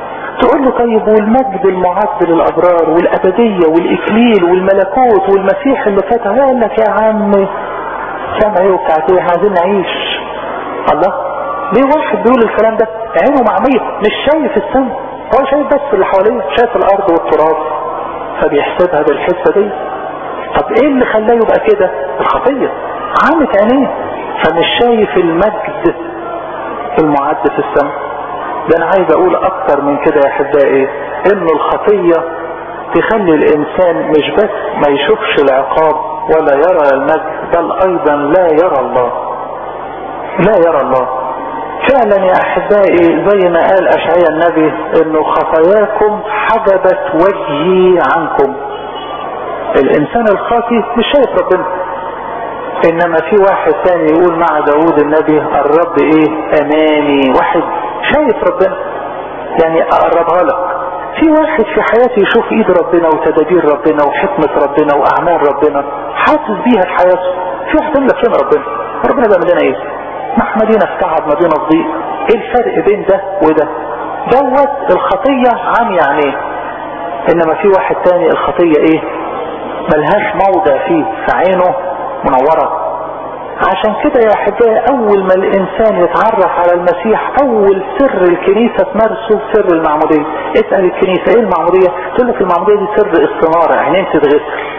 تقول له طيب والمجد المعد للابرار والابدية والاكليل والملكوت والمسيح اللي فاتها يقول لك يا عم سامع ايه وبتاعت ايه احنا عايزين نعيش الله ليه واحد بيقول الكلام ده عينه معمية مش شايف السماء هو شايف بس اللي حواليه شايف الارض والتراب فبيحسبها بالحسة دي طب ايه اللي خلاه يبقى كده الخطية عامت عينيه فمش شايف المجد المعد في السماء ده انا عايز اقول اكتر من كده يا احبائي ان الخطية تخلي الانسان مش بس ما يشوفش العقاب ولا يرى المجد بل ايضا لا يرى الله لا يرى الله فعلا يا احبائي زي ما قال اشعياء النبي انه خطاياكم حجبت وجهي عنكم الانسان الخاطي مش شايف ربنا انما في واحد ثاني يقول مع داود النبي الرب ايه امامي واحد شايف ربنا يعني اقربها لك في واحد في حياته يشوف ايد ربنا وتدابير ربنا وحكمة ربنا واعمال ربنا حاسس بيها في حياته في واحد يقول لك فين ربنا ربنا بيعمل لنا ايه ما احنا دينا في تعب ما دينا في ضيق ايه الفرق بين ده وده دوت الخطية عمي عينيه انما في واحد تاني الخطية ايه ملهاش موضع فيه فعينه منورة عشان كده يا احبائي اول ما الانسان يتعرف على المسيح اول سر الكنيسة تمارسه سر المعمودية اسأل الكنيسة ايه المعمودية تقول لك المعمودية دي سر استنارة عينين تتغسل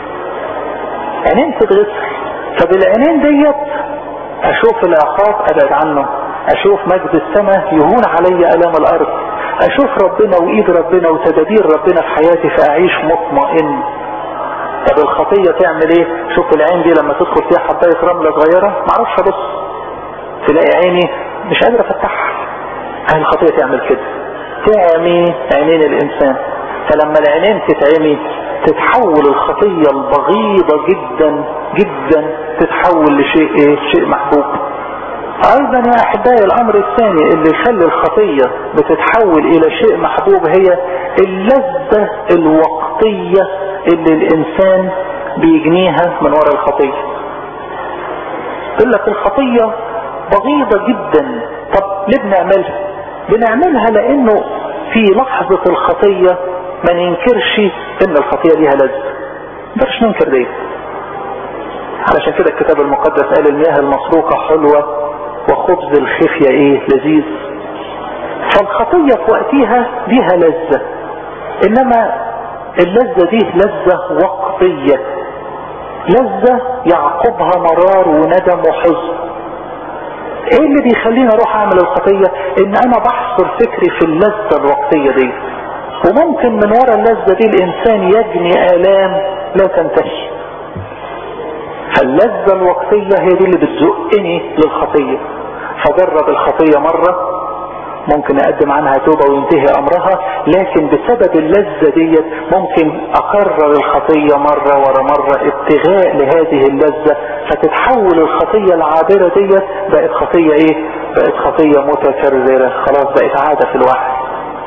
عينين تتغسل فبالعينين ديت اشوف العقاب ابعد عنه اشوف مجد السماء يهون علي الام الارض اشوف ربنا وايد ربنا وتدابير ربنا في حياتي فاعيش مطمئن طب الخطية تعمل ايه شوف العين دي لما تدخل فيها حباية رملة صغيرة معرفش ابص تلاقي عيني مش قادر افتحها هاي الخطية تعمل كده تعمي عينين الانسان فلما العينين تتعمي تتحول الخطية البغيضة جدا جدا تتحول لشيء ايه شيء محبوب ايضا يا احبائي الامر الثاني اللي يخلي الخطية بتتحول الى شيء محبوب هي اللذة الوقتية اللي الانسان بيجنيها من وراء الخطية يقول لك الخطية بغيضة جدا طب ليه بنعملها بنعملها لانه في لحظة الخطية ما ننكرش ان الخطية ليها لذة مش ننكر دي علشان كده الكتاب المقدس قال المياه المسروقة حلوة وخبز الخفية ايه لذيذ فالخطية في وقتها ليها لذة انما اللذة دي لذة وقتية لذة يعقبها مرار وندم وحزن ايه اللي بيخليني اروح اعمل الخطية ان انا بحصر فكري في اللذة الوقتية دي وممكن من وراء اللذة دي الانسان يجني الام لا تنتهي فاللذة الوقتية هي دي اللي بتزقني للخطية فجرب الخطية مرة ممكن اقدم عنها توبة وينتهي امرها لكن بسبب اللذة ديت ممكن اكرر الخطية مرة ورا مرة ابتغاء لهذه اللذة فتتحول الخطية العابرة ديت بقت خطية ايه بقت خطية متكررة خلاص بقت عادة في الواحد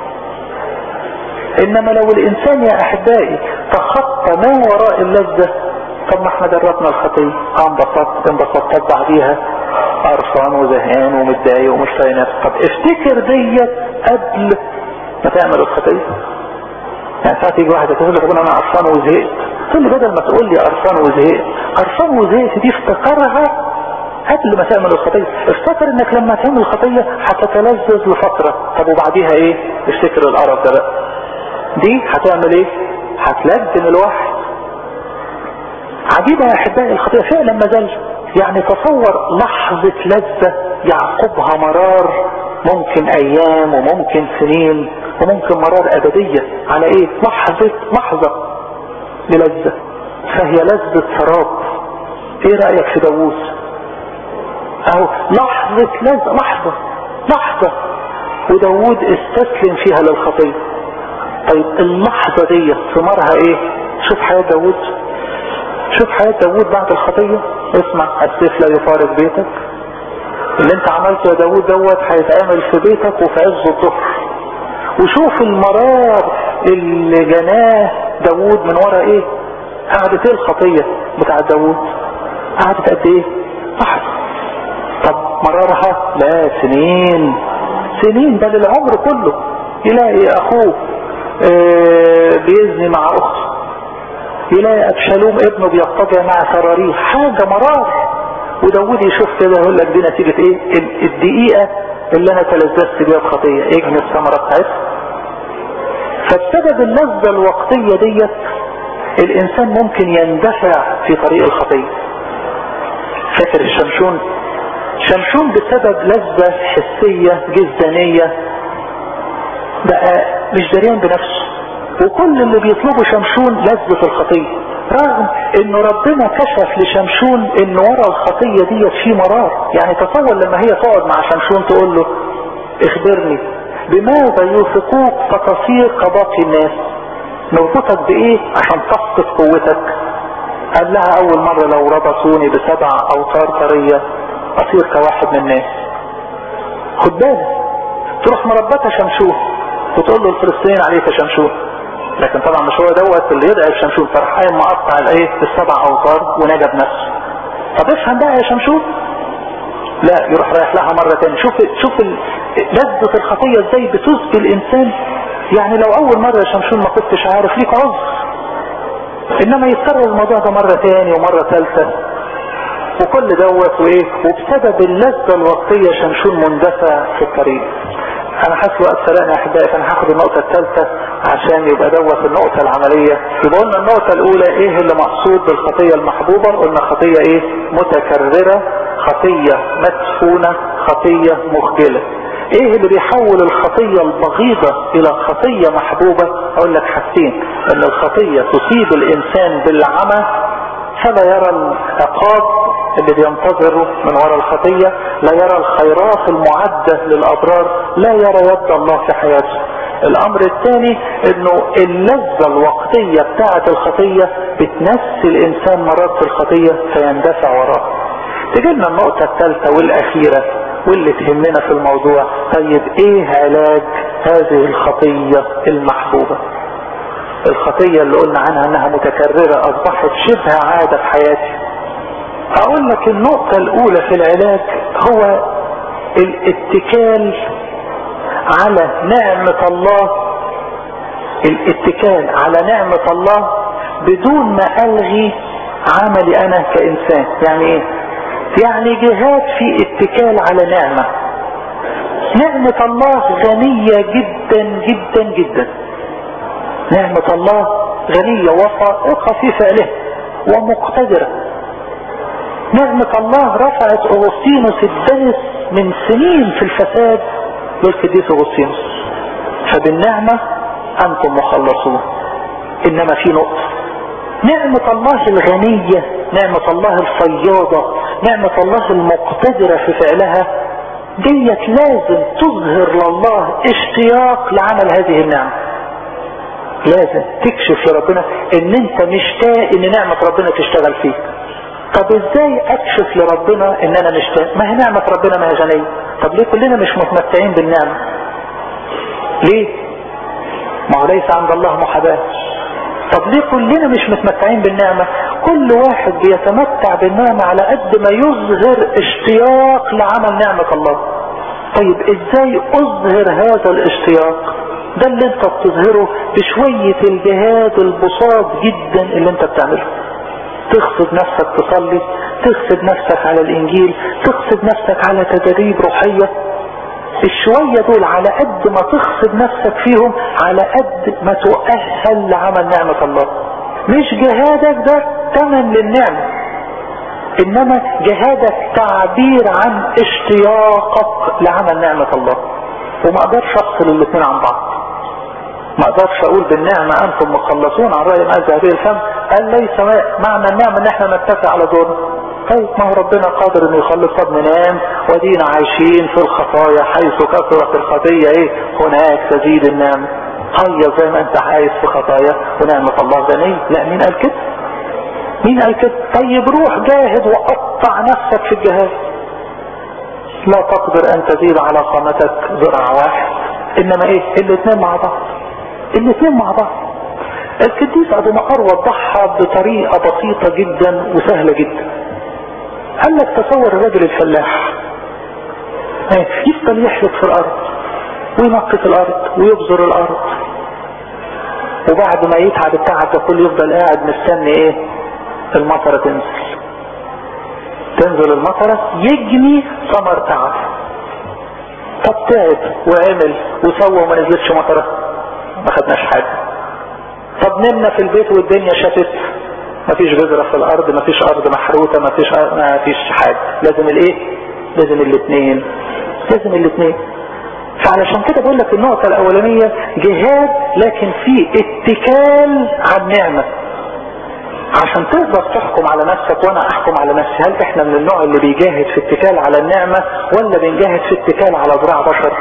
انما لو الانسان يا احبائي تخطى ما وراء اللذة طب ما احنا جربنا الخطية انبسطت انبسطت بعديها قرفان وزهقان ومتضايق ومش طايق نفسك طب افتكر ديت قبل ما تعمل الخطيه يعني ساعات يجي واحد يقول لك انا قرفان وزهقت تقول لي بدل ما تقول لي قرفان وزهقت قرفان وزهقت دي افتكرها قبل ما تعمل الخطيه افتكر انك لما تعمل الخطيه هتتلذذ لفتره طب وبعديها ايه افتكر القرف ده بقى دي هتعمل ايه هتلجم الواحد عجيبه يا احبائي الخطيه فعلا ما زال يعني تصور لحظة لذة يعقبها مرار ممكن ايام وممكن سنين وممكن مرار ابدية على ايه لحظة لحظة للذة فهي لذة سراب ايه رأيك في داوود اهو لحظة لذة لحظة لحظة وداوود استسلم فيها للخطية طيب اللحظة دي ثمارها ايه شوف حياة داوود شوف حياة داوود بعد الخطية اسمع السيف لا يفارق بيتك اللي انت عملته يا داوود دوت هيتعمل في بيتك وفي عز الظهر وشوف المرار اللي جناه داوود من ورا ايه قعدت ايه الخطية بتاع داوود قعدت قد ايه لحظة طب مرارها لا سنين سنين بل العمر كله يلاقي اخوه اه بيزني مع اخته يلاقي ابشالوم ابنه بيضطجع مع سراريه حاجة مرار وداود يشوف كده يقول لك دي نتيجة ايه الدقيقة اللي انا تلذذت بيها بخطية اجني الثمرة بتاعتها فبسبب اللذة الوقتية ديت الانسان ممكن يندفع في طريق الخطية فاكر الشمشون شمشون بسبب لذة حسية جزدانية بقى مش دريان بنفسه وكل اللي بيطلبوا شمشون لذة الخطية رغم ان ربنا كشف لشمشون ان ورا الخطية ديت في مرار يعني تصور لما هي تقعد مع شمشون تقول له اخبرني بماذا يوثقوك فتصير كباقي الناس نربطك بايه عشان تفقد قوتك قال لها اول مرة لو ربطوني بسبع اوتار طرية اصير كواحد من الناس خد بالك تروح مربطة شمشون وتقول له الفلسطينيين عليك يا شمشون لكن طبعا مش هو دوت اللي يدعي الشمشون فرحان مقطع الايه السبع اوتار ونجا بنفسه طب افهم بقى يا شمشون لا يروح رايح لها مرة تاني شوف شوف لذة الخطية ازاي بتسقي الانسان يعني لو اول مرة يا شمشون ما كنتش عارف ليك عذر انما يتكرر الموضوع ده مرة تاني ومرة ثالثة وكل دوت وايه وبسبب اللذة الوقتية شمشون مندفع في الطريق انا حاسس وقت سرقنا يا احبائي فانا هاخد النقطة الثالثة عشان يبقى دوت النقطة العملية يبقى قلنا النقطة الاولى ايه اللي مقصود بالخطية المحبوبة قلنا خطية ايه متكررة خطية مدفونة خطية مخجلة ايه اللي بيحول الخطية البغيضة الى خطية محبوبة اقول لك حاجتين ان الخطية تصيب الانسان بالعمى فلا يرى العقاب اللي بينتظره من وراء الخطية لا يرى الخيرات المعدة للأبرار لا يرى يد الله في حياته الأمر الثاني انه اللذة الوقتية بتاعة الخطية بتنسي الإنسان مرات الخطية فيندفع وراها تجينا النقطة الثالثة والأخيرة واللي تهمنا في الموضوع طيب ايه علاج هذه الخطية المحبوبة الخطية اللي قلنا عنها انها متكررة اصبحت شبه عادة في حياتي اقول لك النقطة الاولى في العلاج هو الاتكال على نعمة الله الاتكال على نعمة الله بدون ما الغي عملي انا كانسان يعني ايه يعني جهاد في اتكال على نعمة نعمة الله غنية جدا جدا جدا نعمة الله غنية وفائقة في فعلها ومقتدرة نعمة الله رفعت أغسطينوس الدنس من سنين في الفساد للقديس أغسطينوس فبالنعمة أنتم مخلصون إنما في نقطة نعمة الله الغنية نعمة الله الفياضة نعمة الله المقتدرة في فعلها ديت لازم تظهر لله اشتياق لعمل هذه النعمة لازم تكشف لربنا ان انت مشتاق ان نعمة ربنا تشتغل فيك طب ازاي اكشف لربنا ان انا مشتاق ما هي نعمة ربنا ما هي غنية طب ليه كلنا مش متمتعين بالنعمة ليه ما هو ليس عند الله محاباة طب ليه كلنا مش متمتعين بالنعمة كل واحد بيتمتع بالنعمة على قد ما يظهر اشتياق لعمل نعمة الله طيب ازاي اظهر هذا الاشتياق ده اللي انت بتظهره بشوية الجهاد البساط جدا اللي انت بتعمله تغصب نفسك تصلي تغصب نفسك على الانجيل تغصب نفسك على تدريب روحية الشوية دول على قد ما تغصب نفسك فيهم على قد ما تؤهل لعمل نعمة الله مش جهادك ده تمن للنعمة انما جهادك تعبير عن اشتياقك لعمل نعمة الله وما اقدرش افصل الاثنين عن بعض ما اقدرش اقول بالنعمة انتم مخلصون عن رأي مال ذهبي الفم قال ليس معنى النعمة ان احنا نتفق على دورنا طيب ما هو ربنا قادر انه يخلص طب ننام ودينا عايشين في الخطايا حيث كثرت الخطية ايه هناك تزيد النعمة هيا زي ما انت عايز في خطايا ونعمة الله غنية لا مين قال كده مين قال كده طيب روح جاهد وقطع نفسك في الجهاد لا تقدر ان تزيد على قامتك ذراع واحد انما ايه الاثنين مع بعض الاثنين مع بعض القديس ابو مقر وضحها بطريقة بسيطة جدا وسهلة جدا قال لك تصور الرجل الفلاح يفضل يحلق في الارض وينقي في الارض ويبذر الارض وبعد ما يتعب التعب ده كله يفضل قاعد مستني ايه المطرة تنزل تنزل المطرة يجني ثمر تعب طب تعب وعمل وسوى وما نزلتش مطرة ما خدناش حاجة طب نمنا في البيت والدنيا شتت مفيش بذرة في الارض مفيش ارض محروتة مفيش ما فيش حاجة لازم الايه لازم الاثنين لازم الاثنين فعلشان كده بقول لك النقطة الاولانية جهاد لكن في اتكال على النعمة عشان تقدر تحكم على نفسك وانا احكم على نفسي هل احنا من النوع اللي بيجاهد في اتكال على النعمة ولا بنجاهد في اتكال على ذراع بشر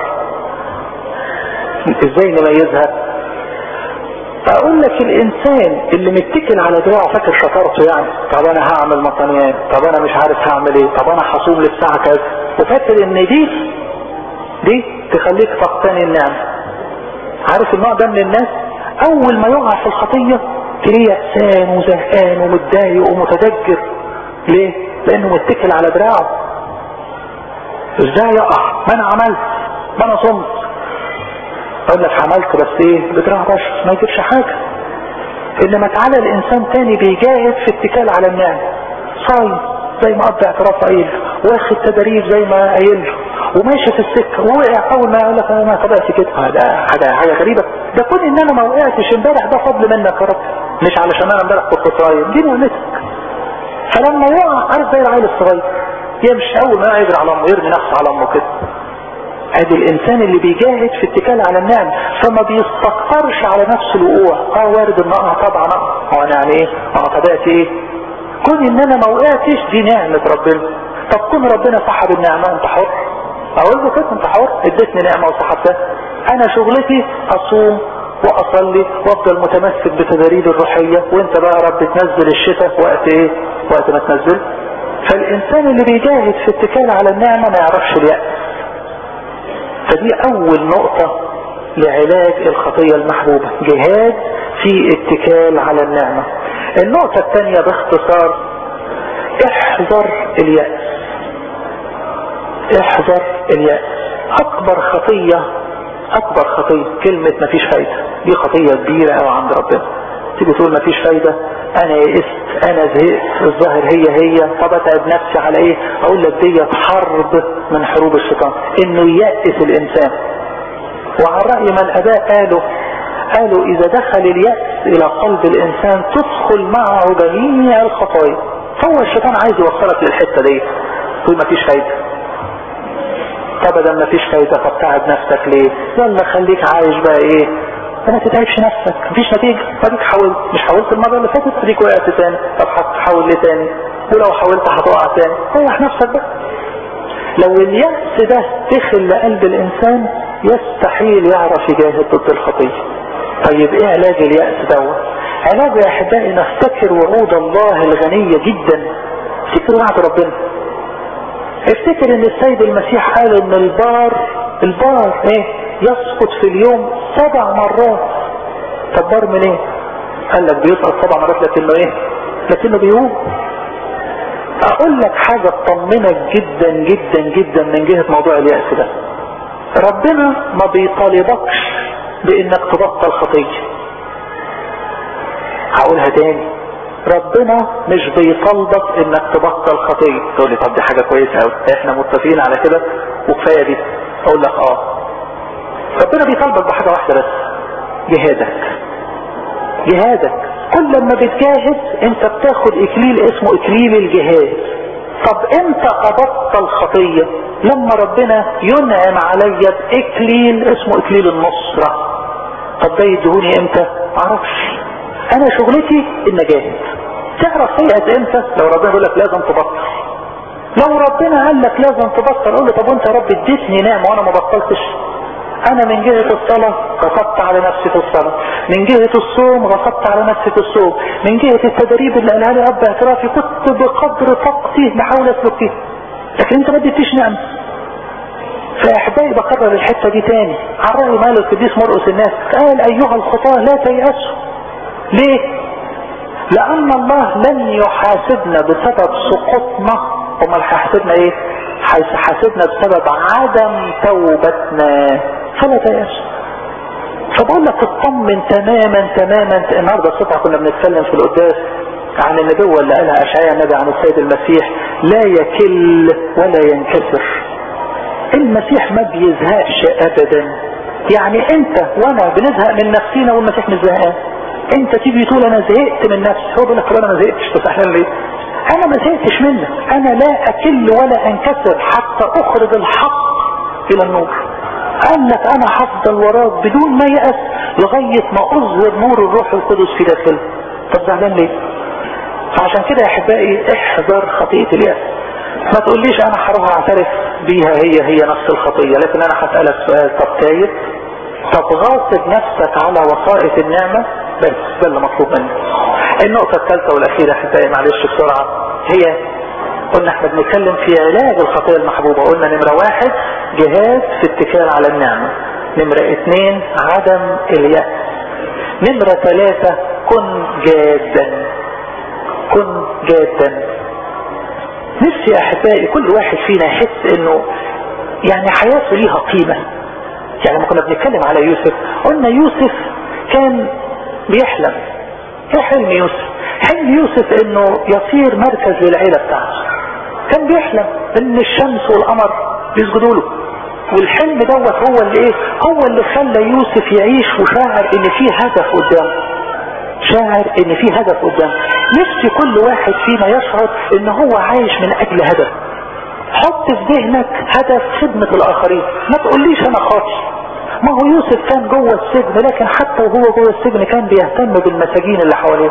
ازاي نميزها اقول لك الانسان اللي متكل على دراعه فاكر شطارته يعني طب انا هعمل مطنيات طب انا مش عارف هعمل ايه طب انا هصوم للساعة كذا وفاكر ان دي دي تخليك تقتني النعمة عارف النوع ده من الناس اول ما يقع في الخطية تلاقيه يأسان وزهقان ومتضايق ومتدجر ليه لانه متكل على دراعه ازاي يقع ما انا عملت ما انا صمت اقول لك عملت بس ايه بدراع بشر ما يجيبش حاجة انما تعالى الانسان تاني بيجاهد في اتكال على النعم صايم زي ما قضي اعتراف قايل واخد تدريب زي ما قايل وماشي في السكة ووقع اول ما يقول لك انا طبيعتي كده ده حاجة حاجة غريبة ده كون ان انا ما وقعتش امبارح ده فضل منك يا رب مش علشان انا امبارح كنت صايم دي نعمتك فلما يقع عارف زي العيل الصغير يمشي اول ما يجري على امه يرمي نفسه على امه كده ادي الانسان اللي بيجاهد في اتكال على النعم فما بيستكترش على نفسه الوقوع اه وارد ان اقع طبعا اقع انا يعني ايه اه طبيعتي ايه كون ان انا ما وقعتش دي نعمة ربنا طب كون ربنا صاحب النعمة انت حر اقول له كده انت حر اديتني نعمة وصحبتها انا شغلتي اصوم واصلي وافضل متمسك بتدريب الروحية وانت بقى رب تنزل الشتاء وقت ايه وقت ما تنزل فالانسان اللي بيجاهد في اتكال على النعمة ما يعرفش اليأس فدي اول نقطة لعلاج الخطية المحبوبة جهاد في اتكال على النعمة النقطة الثانية باختصار احذر اليأس احذر اليأس اكبر خطية اكبر خطية كلمة مفيش فايدة دي خطية كبيرة او عند ربنا تيجي تقول مفيش فايدة انا يئست انا زهقت الظاهر هي هي طب اتعب نفسي على ايه اقول لك دي حرب من حروب الشيطان انه يأس الانسان وعلى رأي ما الاباء قالوا قالوا اذا دخل اليأس الى قلب الانسان تدخل معه جميع الخطايا هو الشيطان عايز يوصلك للحتة دي تقول مفيش فايدة ابدا مفيش فايدة طب تعب نفسك ليه يلا خليك عايش بقى ايه ما تتعبش نفسك مفيش نتيجة اديك حاولت مش حاولت المرة اللي فاتت اديك وقعت تاني طب هتحاول ليه تاني ولو حاولت هتقع تاني ريح نفسك بقى لو اليأس ده دخل لقلب الانسان يستحيل يعرف يجاهد ضد الخطية طيب ايه علاج اليأس دوت علاج يا احبائي نفتكر وعود الله الغنية جدا افتكر وعد ربنا افتكر ان السيد المسيح قال ان البار البار ايه يسقط في اليوم سبع مرات طب بار من ايه قال لك بيسقط سبع مرات لكنه ايه لكنه بيقوم اقول لك حاجة تطمنك جدا جدا جدا من جهة موضوع اليأس ده ربنا ما بيطالبكش بانك تبطل خطية هقولها تاني ربنا مش بيطالبك انك تبطل خطية تقول لي طب دي حاجة كويسة قوي احنا متفقين على كده وكفاية دي اقول لك اه ربنا بيطالبك بحاجة واحدة بس جهادك جهادك كل لما بتجاهد انت بتاخد اكليل اسمه اكليل الجهاد طب امتى ابطل خطية لما ربنا ينعم عليا باكليل اسمه اكليل النصرة طب ده يدهوني امتى معرفش انا شغلتي ان اجاهد تعرف هيئة امتى لو ربنا يقول لك لازم تبطل لو ربنا قال لك لازم تبطل قول له طب وانت يا رب اديتني نعمة وانا ما بطلتش انا من جهة الصلاة غصبت على نفسي في الصلاة من جهة الصوم غصبت على نفسي في الصوم من جهة التدريب اللي قالها لي اب اعترافي كنت بقدر طاقتي بحاول اسلك فيه لكن انت ما اديتنيش نعمة فاحبائي بكرر الحتة دي تاني على رأي مال القديس مرقس الناس قال ايها الخطاة لا تيأسوا ليه لان الله لن يحاسبنا بسبب سقوطنا امال هيحاسبنا ايه هيحاسبنا بسبب عدم توبتنا فلا تيأس فبقول لك اطمن تماما تماما النهارده الصبح كنا بنتكلم في القداس عن النبوة اللي قالها أشعياء النبي عن السيد المسيح لا يكل ولا ينكسر المسيح ما بيزهقش أبدا يعني أنت وأنا بنزهق من نفسينا والمسيح مش زهقان أنت تيجي تقول أنا زهقت من نفسي هو بيقول لك أنا ما زهقتش تستحلم ليه؟ أنا ما زهقتش منك أنا لا أكل ولا أنكسر حتى أخرج الحق إلى النور قال لك أنا هفضل وراك بدون ما يأس لغاية ما أظهر نور الروح القدس في داخلي طب زعلان ليه؟ فعشان كده يا احبائي احذر خطيئة اليأس ما تقوليش انا هروح اعترف بيها هي هي نفس الخطية لكن انا هسألك سؤال طب تايب طب غاصب نفسك على وسائط النعمة بس ده اللي مطلوب منك النقطة الثالثة والاخيرة احبائي معلش بسرعة هي قلنا احنا بنتكلم في علاج الخطية المحبوبة قلنا نمرة واحد جهاد في اتكال على النعمة نمرة اثنين عدم اليأس نمرة ثلاثة كن جادا كن جادا نفسي يا احبائي كل واحد فينا يحس انه يعني حياته ليها قيمة يعني لما كنا بنتكلم على يوسف قلنا يوسف كان بيحلم ايه حلم يوسف حلم يوسف انه يصير مركز للعيلة بتاعته كان بيحلم ان الشمس والقمر بيسجدوا له والحلم دوت هو اللي ايه هو اللي خلى يوسف يعيش وشاعر ان في هدف قدامه شاعر ان في هدف قدامه نفسي كل واحد فينا يشعر ان هو عايش من اجل هدف حط في ذهنك هدف خدمة الاخرين ما تقوليش انا خاطي ما هو يوسف كان جوه السجن لكن حتى وهو جوه السجن كان بيهتم بالمساجين اللي حواليه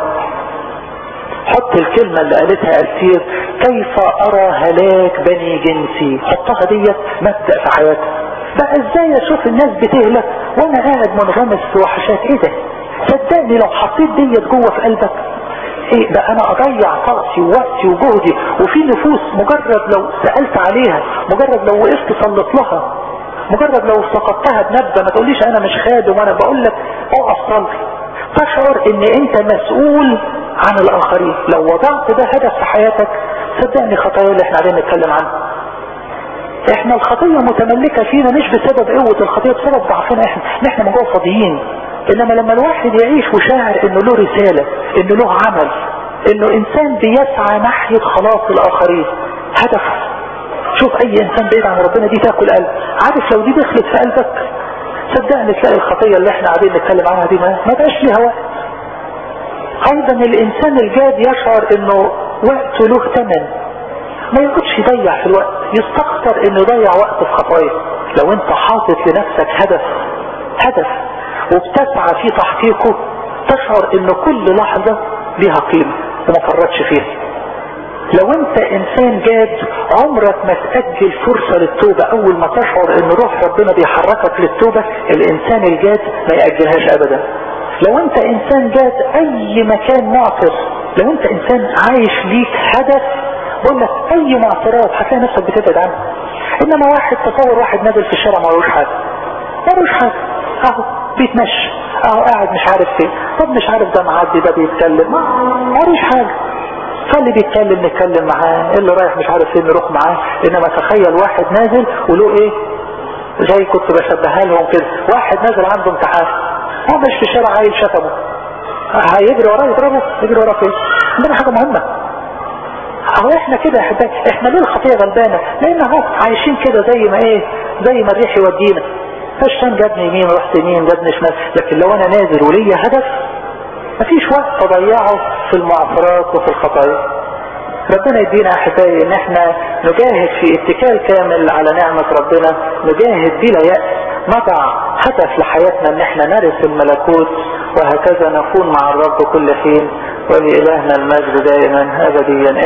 حط الكلمة اللي قالتها أسير كيف أرى هلاك بني جنسي حطها ديت مبدأ في حياتك بقى ازاي اشوف الناس بتهلك وانا قاعد منغمس في وحشات ايه ده صدقني لو حطيت ديت جوه في قلبك ايه ده انا اضيع طاقتي ووقتي وجهدي وفي نفوس مجرد لو سألت عليها مجرد لو وقفت صلت لها مجرد لو سقطتها بنبذة ما تقوليش انا مش خادم وانا بقول لك اقف صلي تشعر ان انت مسؤول عن الاخرين لو وضعت ده هدف في حياتك صدقني خطايا اللي احنا قاعدين نتكلم عنها احنا الخطية متملكة فينا مش بسبب قوة الخطية بسبب ضعفنا احنا احنا من جوه فاضيين انما لما الواحد يعيش وشاعر انه له رسالة انه له عمل انه انسان بيسعى ناحية خلاص الاخرين هدف شوف اي انسان بعيد عن ربنا دي تاكل قلب عارف لو دي دخلت في قلبك صدقني تلاقي الخطية اللي احنا قاعدين نتكلم عنها دي ما, ما بقاش ليها وقت ايضا الانسان الجاد يشعر انه وقته له ثمن ما يقعدش يضيع في الوقت يستخسر انه يضيع وقت في خطايا لو انت حاطط لنفسك هدف هدف وبتسعى في تحقيقه تشعر ان كل لحظة لها قيمة وما فرطش فيها لو انت انسان جاد عمرك ما تأجل فرصة للتوبة اول ما تشعر ان روح ربنا بيحركك للتوبة الانسان الجاد ما يأجلهاش ابدا لو انت انسان جاد اي مكان معطر لو انت انسان عايش ليك هدف بقول لك اي معطرات هتلاقي نفسك بتبعد عنها انما واحد تصور واحد نازل في الشارع ما حاجه ما حاجه اهو بيتمشى اهو قاعد مش عارف فين طب مش عارف ده معدي ده بيتكلم ما حاجه فاللي بيتكلم نتكلم معاه اللي رايح مش عارف فين نروح معاه انما تخيل واحد نازل وله ايه زي كنت بشبهها لهم كده واحد نازل عنده امتحان هو مش في الشارع عايل شتمه هيجري وراه يضربه يجري وراه فين عندنا حاجه مهمه اهو احنا كده يا احبائي احنا ليه الخطيه غلبانه لان اهو عايشين كده زي ما ايه زي ما الريح يودينا فالشام جابني يمين رحت يمين جابني شمال لكن لو انا نازل وليا هدف مفيش وقت اضيعه في المعصرات وفي الخطايا ربنا يدينا احبائي ان احنا نجاهد في اتكال كامل على نعمة ربنا نجاهد بلا يأس نضع هدف لحياتنا ان احنا نرث الملكوت وهكذا نكون مع الرب كل حين ولإلهنا المجد دائما ابديا